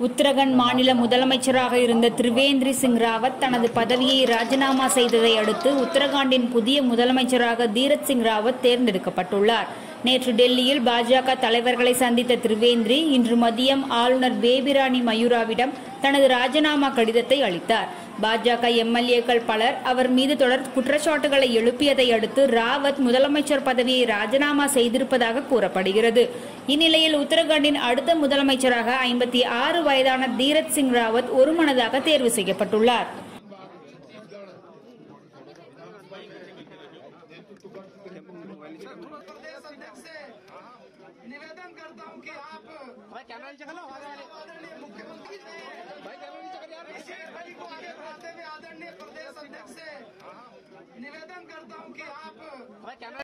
உத்தரகண்ட் மாநில முதலமைச்சராக இருந்த திரிவேந்திரி சிங் ராவத் தனது பதவியை ராஜினாமா செய்ததை அடுத்து உத்தரகாண்டின் புதிய முதலமைச்சராக தீரத் சிங் ராவத் தேர்ந்தெடுக்கப்பட்டுள்ளார் நேற்று டெல்லியில் பாஜக தலைவர்களை சந்தித்த திரிவேந்திரி இன்று மதியம் ஆளுநர் பேபிராணி மயூராவிடம் தனது ராஜினாமா கடிதத்தை அளித்தார் பாஜக எம்எல்ஏக்கள் பலர் அவர் மீது தொடர் குற்றச்சாட்டுகளை எழுப்பியதை அடுத்து ராவத் முதலமைச்சர் பதவியை ராஜினாமா செய்திருப்பதாக கூறப்படுகிறது இந்நிலையில் உத்தரகாண்டின் அடுத்த முதலமைச்சராக ஐம்பத்தி ஆறு வயதான தீரத் சிங் ராவத் ஒருமனதாக தேர்வு செய்யப்பட்டுள்ளார் प्रदेश अध्यक्ष से निवेदन करता हूं कि आप आदरणीय मुख्यमंत्री जी इस खड़ी को आगे बढ़ाते हुए आदरणीय प्रदेश अध्यक्ष से निवेदन करता हूं कि आप